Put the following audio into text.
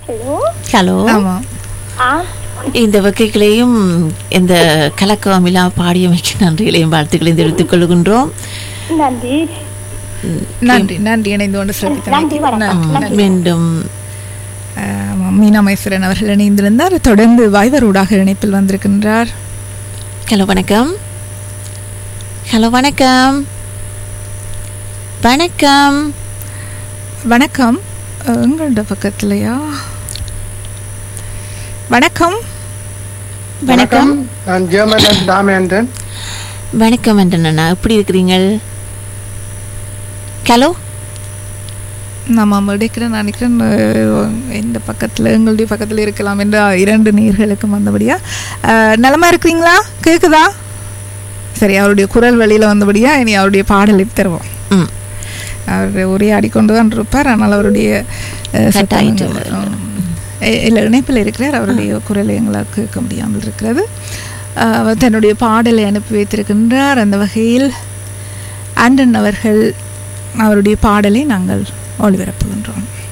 Hello hello ஆமா ஆ இந்த வகைகளையும் இந்த கலக்கமில்லா பாடியமைக்கு நன்றிகளையும் வாழ்த்துக்களையும் தெரிவித்துக் கொள்கின்றோம் நன்றி நன்றி நன்றி இணைந்து கொண்டு நன்றி, வணக்கம். சிறப்பித்தமைக்கு மீண்டும் ஆமாம், மீனா மைசூரன் அவர்கள் இணைந்திருந்தார் தொடர்ந்து வாய்வரூடாக இணைப்பில் வந்திருக்கின்றார் ஹலோ வணக்கம் ஹலோ வணக்கம் வணக்கம் வணக்கம் அஹ், எங்களோட பக்கத்துலையா வணக்கம் வணக்கம் நான் ஜெர்மன் தாமேந்திரன் வணக்கம் அண்ணா எப்படி இருக்கிறீங்கள் ஹலோ நம்ம எடுக்கிறேன் நினைக்கிறேன் அஹ், இந்த பக்கத்தில் எங்களுடைய பக்கத்தில் இருக்கலாம் என்ற இரண்டு நீர்களுக்கும் வந்தபடியா அஹ், நலமா இருக்கிறீங்களா கேட்குதா சரி அவருடைய குரல் வழியில் வந்தபடியா இனி அவருடைய பாடலை தருவோம் ம் அவர் உரையாடி கொண்டு தான் இருப்பார் ஆனால் அவருடைய அஹ், Cut ஆயிட்டு சத்தங்கள், அஹ், இல்லை இணைப்பில் இருக்கிறார் அவருடைய குரலை எங்களால் கேட்க முடியாமல் இருக்கிறது அஹ், அவர் தன்னுடைய பாடலை அனுப்பி வைத்திருக்கின்றார் அந்த வகையில் ஆண்டன் அவர்கள் அவருடைய பாடலை நாங்கள் ஒளிபரப்புகின்றோம்